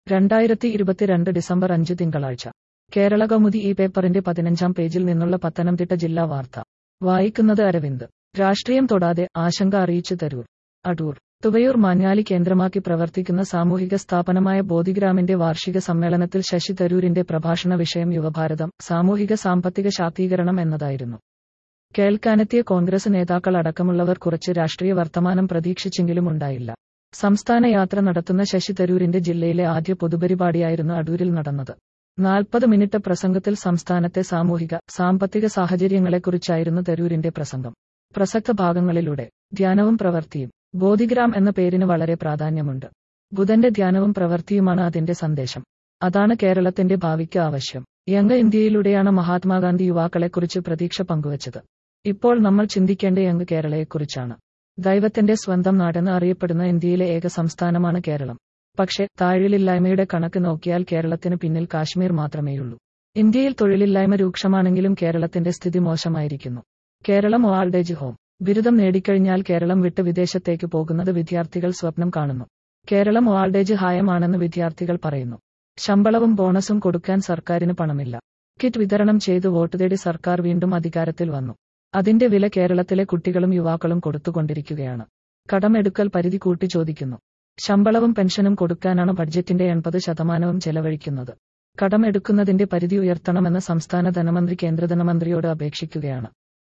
രണ്ടായിരത്തി ഇരുപത്തിരണ്ട് ഡിസംബർ അഞ്ച് തിങ്കളാഴ്ച കേരള കൗമുദി ഈ പേപ്പറിന്റെ പതിനഞ്ചാം പേജിൽ നിന്നുള്ള പത്തനംതിട്ട ജില്ലാ വാർത്ത വായിക്കുന്നത് അരവിന്ദ് രാഷ്ട്രീയം തൊടാതെ ആശങ്ക അറിയിച്ചു തരൂർ അടൂർ തുവയൂർ മാഞ്ഞാലി കേന്ദ്രമാക്കി പ്രവർത്തിക്കുന്ന സാമൂഹിക സ്ഥാപനമായ ബോധിഗ്രാമിന്റെ വാർഷിക സമ്മേളനത്തിൽ ശശി തരൂരിന്റെ പ്രഭാഷണ വിഷയം യുവഭാരതം സാമൂഹിക സാമ്പത്തിക ശാക്തീകരണം എന്നതായിരുന്നു കേൾക്കാനെത്തിയ കോൺഗ്രസ് നേതാക്കൾ അടക്കമുള്ളവർ കുറച്ച് രാഷ്ട്രീയ വർത്തമാനം പ്രതീക്ഷിച്ചെങ്കിലും ഉണ്ടായില്ല സംസ്ഥാന യാത്ര നടത്തുന്ന ശശി തരൂരിന്റെ ജില്ലയിലെ ആദ്യ പൊതുപരിപാടിയായിരുന്നു അടൂരിൽ നടന്നത് നാൽപ്പത് മിനിറ്റ് പ്രസംഗത്തിൽ സംസ്ഥാനത്തെ സാമൂഹിക സാമ്പത്തിക സാഹചര്യങ്ങളെക്കുറിച്ചായിരുന്നു തരൂരിന്റെ പ്രസംഗം പ്രസക്ത ഭാഗങ്ങളിലൂടെ ധ്യാനവും പ്രവൃത്തിയും ബോധിഗ്രാം എന്ന പേരിന് വളരെ പ്രാധാന്യമുണ്ട് ബുധന്റെ ധ്യാനവും പ്രവൃത്തിയുമാണ് അതിന്റെ സന്ദേശം അതാണ് കേരളത്തിന്റെ ഭാവിക്ക് ആവശ്യം യങ് ഇന്ത്യയിലൂടെയാണ് മഹാത്മാഗാന്ധി യുവാക്കളെക്കുറിച്ച് പ്രതീക്ഷ പങ്കുവച്ചത് ഇപ്പോൾ നമ്മൾ ചിന്തിക്കേണ്ട യങ് കേരളയെക്കുറിച്ചാണ് ദൈവത്തിന്റെ സ്വന്തം നാടെന്ന് അറിയപ്പെടുന്ന ഇന്ത്യയിലെ ഏക സംസ്ഥാനമാണ് കേരളം പക്ഷേ താഴിലില്ലായ്മയുടെ കണക്ക് നോക്കിയാൽ കേരളത്തിന് പിന്നിൽ കാശ്മീർ മാത്രമേയുള്ളൂ ഇന്ത്യയിൽ തൊഴിലില്ലായ്മ രൂക്ഷമാണെങ്കിലും കേരളത്തിന്റെ സ്ഥിതി മോശമായിരിക്കുന്നു കേരളം ഓൾഡേജ് ഹോം ബിരുദം നേടിക്കഴിഞ്ഞാൽ കേരളം വിട്ട് വിദേശത്തേക്ക് പോകുന്നത് വിദ്യാർത്ഥികൾ സ്വപ്നം കാണുന്നു കേരളം ഓൾഡേജ് ഹായമാണെന്ന് വിദ്യാർത്ഥികൾ പറയുന്നു ശമ്പളവും ബോണസും കൊടുക്കാൻ സർക്കാരിന് പണമില്ല കിറ്റ് വിതരണം ചെയ്ത് വോട്ട് തേടി സർക്കാർ വീണ്ടും അധികാരത്തിൽ വന്നു അതിന്റെ വില കേരളത്തിലെ കുട്ടികളും യുവാക്കളും കൊടുത്തുകൊണ്ടിരിക്കുകയാണ് കടമെടുക്കൽ പരിധി കൂട്ടി ചോദിക്കുന്നു ശമ്പളവും പെൻഷനും കൊടുക്കാനാണ് ബഡ്ജറ്റിന്റെ എൺപത് ശതമാനവും ചെലവഴിക്കുന്നത് കടമെടുക്കുന്നതിന്റെ പരിധി ഉയർത്തണമെന്ന് സംസ്ഥാന ധനമന്ത്രി കേന്ദ്ര ധനമന്ത്രിയോട് അപേക്ഷിക്കുകയാണ്